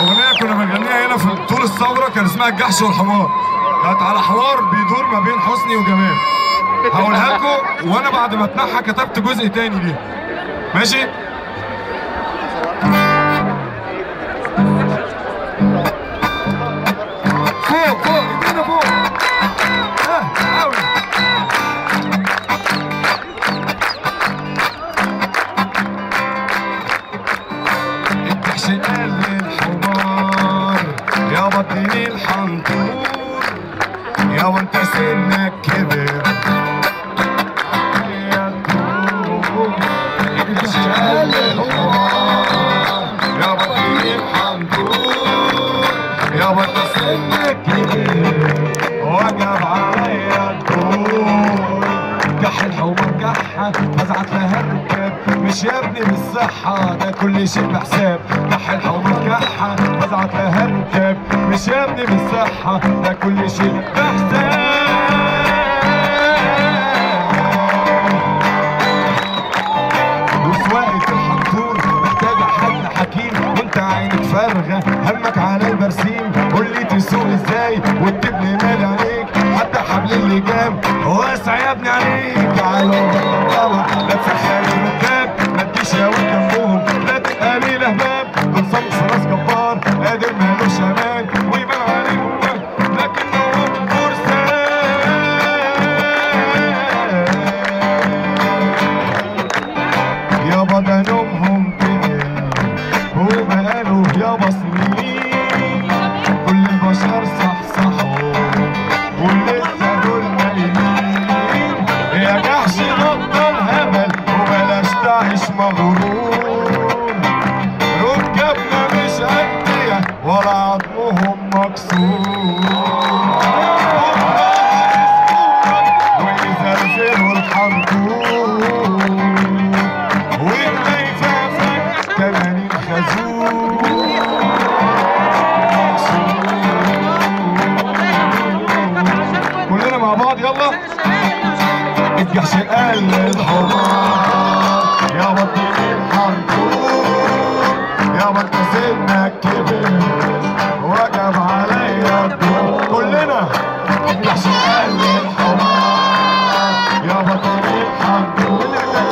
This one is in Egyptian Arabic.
اغنيه كنا بنغنيها هنا في طول الثوره كان اسمها الجحش والحمار كانت على حوار بيدور ما بين حسني وجمال هقولها لكم وانا بعد ما اتنحى كتبت جزء تاني ليها ماشي فوق فوق ايدينا فوق اه قوي الجحش قال للحمار يا بطني الحنطور يا وانت سنك كبر الجحش قال للحمار يا بطني الحنطور يا وانت سنك كبر وجب عليا الدور كح الحمار كحة ازعت لها الركاب مش يا ابني بالصحة ده كل شيء بحساب كح الحمار كحة ازعت لها الركاب مش يا ابني بالصحة ده كل شيء بحساب وسواقة الحنطور محتاجة حد حكيم وانت عينك فارغة همك على البرسيم قول لي تسوق ازاي وتبني مال عليك حتى حبل اللجام واسع يا ابني عليك تعالوا طبعا لا تسخن الركاب ما تجيش يا ولد جنبهم لا تبقى لي لهباب دول صمص راس جبار قادر مالوش امان ويبان عليه هو لكنه فرسان يابا ده نومهم تقل وبقالوا يابا سنين كل البشر صحصحوا ولسه دول نايمين يا جحش بطل هبل وبلاش تعيش مغرور ركبنا مش أندية ولا عظمهم مكسور ويزلزلوا الحنطور والكيفافك تمانين خازوق كلنا مع بعض يلا الجحش قال للحمار يا بطيء الحنطور يا بطل سنك كبر وجب عليا الدور كلنا الجحش قال للحمار يا بطيء الحنطور